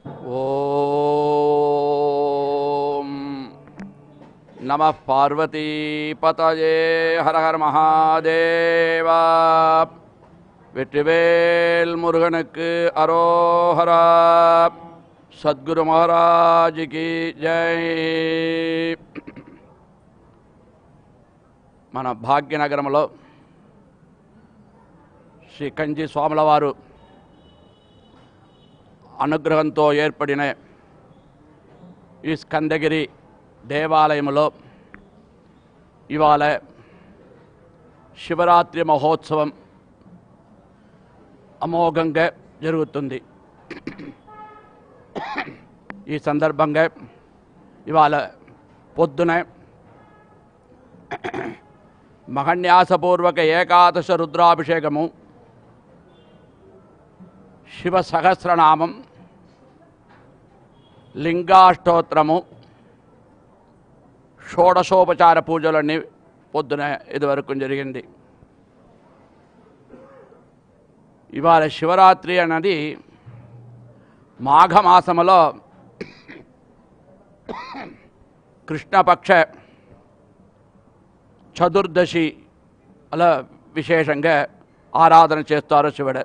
ఓం నమ పార్వతీపతయే హర హర మహాదేవా வெற்றிவேல் முருகனுக்கு அரோஹரா சத்குரு மகாராஜுకి జై మన భాగ్యనగరంలో శ్రీ కంచి స్వాముల వారు అనుగ్రహంతో ఏర్పడిన ఈ స్కందగిరి దేవాలయంలో ఇవాళ శివరాత్రి మహోత్సవం అమోఘంగా జరుగుతుంది ఈ సందర్భంగా ఇవాళ పొద్దున మహన్యాసపూర్వక ఏకాదశ రుద్రాభిషేకము శివ సహస్రనామం లింగాష్టోత్రము షోడశోపచార పూజలన్నీ పొద్దున ఇదివరకు జరిగింది ఇవాళ శివరాత్రి అన్నది మాఘమాసములో కృష్ణపక్ష చతుర్దశి అలా విశేషంగా ఆరాధన చేస్తారు శివుడు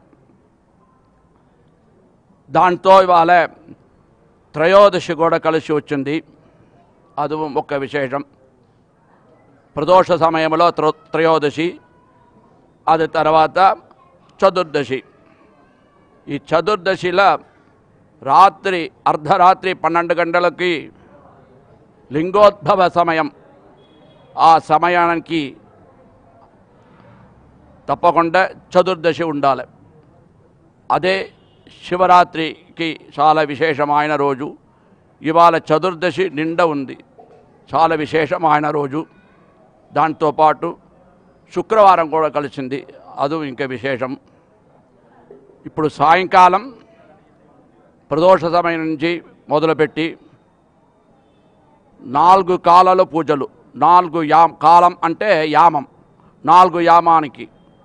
దాంతో ఇవాళ త్రయోదశి కూడా కలిసి వచ్చింది అది ఒక విశేషం ప్రదోష సమయంలో త్రో త్రయోదశి అది తర్వాత చతుర్దశి ఈ చతుర్దశిలో రాత్రి అర్ధరాత్రి పన్నెండు గంటలకి లింగోద్భవ సమయం ఆ సమయానికి తప్పకుండా చతుర్దశి ఉండాలి అదే శివరాత్రికి చాలా విశేషమైన రోజు ఇవాళ చతుర్దశి నిండా ఉంది చాలా విశేషమైన రోజు దాంతోపాటు శుక్రవారం కూడా కలిసింది అది ఇంకా విశేషం ఇప్పుడు సాయంకాలం ప్రదోష సమయం నుంచి మొదలుపెట్టి నాలుగు కాలాల పూజలు నాలుగు యా కాలం అంటే యామం నాలుగు యామానికి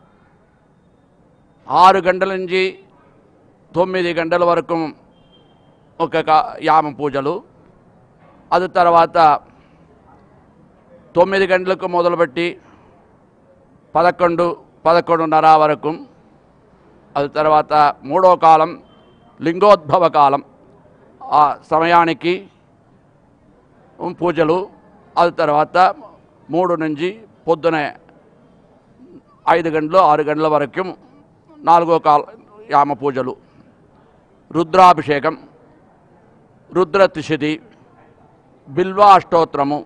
ఆరు గంటల నుంచి తొమ్మిది గంటల వరకు ఒక కా- యామ పూజలు అది తర్వాత తొమ్మిది గంటలకు మొదలుపెట్టి పదకొండు పదకొండున్నర వరకు అది తర్వాత మూడో కాలం లింగోద్భవ కాలం ఆ సమయానికి పూజలు అది తర్వాత మూడు నుంచి పొద్దున ఐదు గంటలు ఆరు గంటల వరకు నాలుగో కాల యామ పూజలు రుద్రాభిషేకం రుద్ర తిషిది బిల్వాష్టోత్రము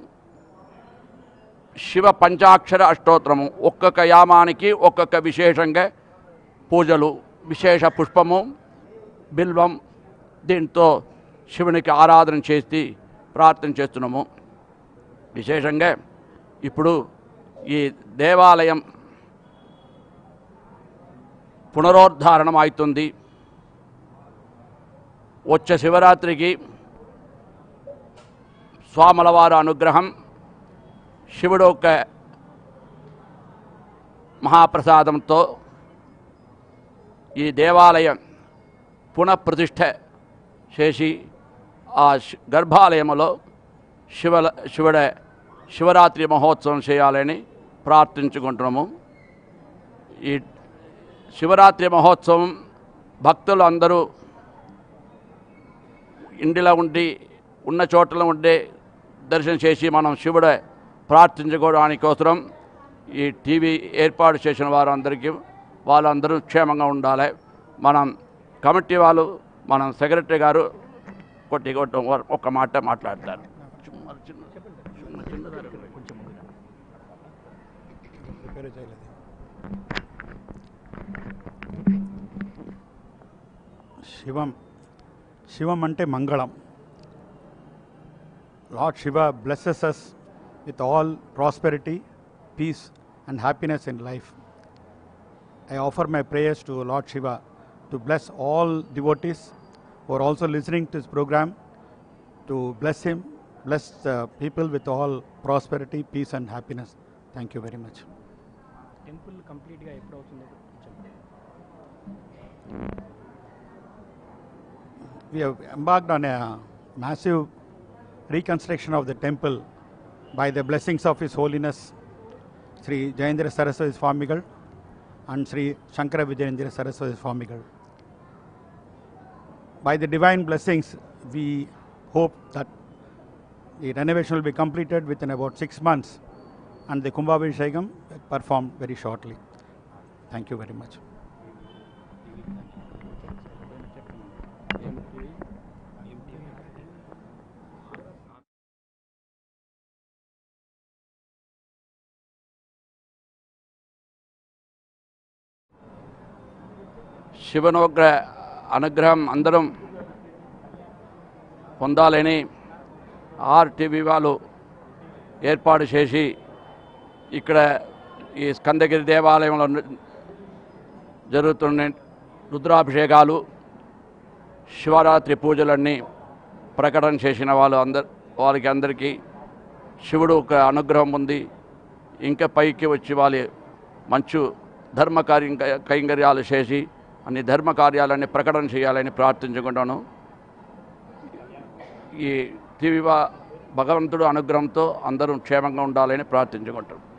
శివ పంచాక్షర అష్టోత్రము ఒక్కొక్క యామానికి ఒక్కొక్క విశేషంగా పూజలు విశేష పుష్పము బిల్వం దీంతో శివునికి ఆరాధన చేసి ప్రార్థన చేస్తున్నాము విశేషంగా ఇప్పుడు ఈ దేవాలయం పునరుద్ధారణం అవుతుంది వచ్చే శివరాత్రికి స్వాముల వారి అనుగ్రహం శివుడు యొక్క మహాప్రసాదంతో ఈ దేవాలయం పునఃప్రతిష్ఠ చేసి ఆ శి- గర్భాలయములో శివ శివుడ శివరాత్రి మహోత్సవం చేయాలని ప్రార్థించుకుంటున్నాము ఈ శివరాత్రి మహోత్సవం భక్తులు అందరూ ఇంటిలో ఉండి ఉన్న చోట్ల ఉండి దర్శనం చేసి మనం శివుడే ప్రార్థించుకోవడానికి కోసరం ఈ టీవీ ఏర్పాటు చేసిన వారందరికీ వాళ్ళందరూ క్షేమంగా ఉండాలి మనం కమిటీ వాళ్ళు మనం సెక్రటరీ గారు కొట్టి కొట్టి ఒక మాట మాట్లాడతారు చిన్న చిన్న- చిన్న చిన్నదారు కొంచెం ముందుగా. ప్రిపేర్ చేయలేదు శివం శివం అంటే మంగళం Lord Shiva blesses us with all prosperity peace and happiness in life I offer my prayers to Lord Shiva to bless all devotees who are also listening to this program to bless him, bless the people with all prosperity, peace, and happiness. Thank you very much. Temple కంప్లీట్గా ఎప్పుడు అవుతుంది కొంచెం we have embarked on a massive reconstruction of the temple by the blessings of His Holiness Sri Jayendra Saraswati Swamigal and Sri Shankara Vijayendra Saraswati Swamigal. By the divine blessings, we hope that the renovation will be completed within about six months and the Kumbhabhishekam performed very shortly. Thank you very much. శివనోగ్ర అనుగ్రహం అందరం పొందాలని RTV వాళ్ళు ఏర్పాటు చేసి ఇక్కడ ఈ స్కందగిరి దేవాలయంలో ను- జరుగుతున్న రుద్రాభిషేకాలు శివరాత్రి పూజలన్నీ ప్రకటన చేసిన వాళ్ళు అందరు వారికి అందరికీ శివుడు ఒక అనుగ్రహం ఉంది ఇంకా పైకి వచ్చి వాళ్ళ మంచు ధర్మ కార్యం కైంకర్యాలు చేసి అన్ని ధర్మ కార్యాలన్నీ ప్రకటన చేయాలని ప్రార్థించుకుంటాను ఈ టీవీ భగవంతుడు అనుగ్రహంతో అందరూ క్షేమంగా ఉండాలని ప్రార్థించుకుంటాం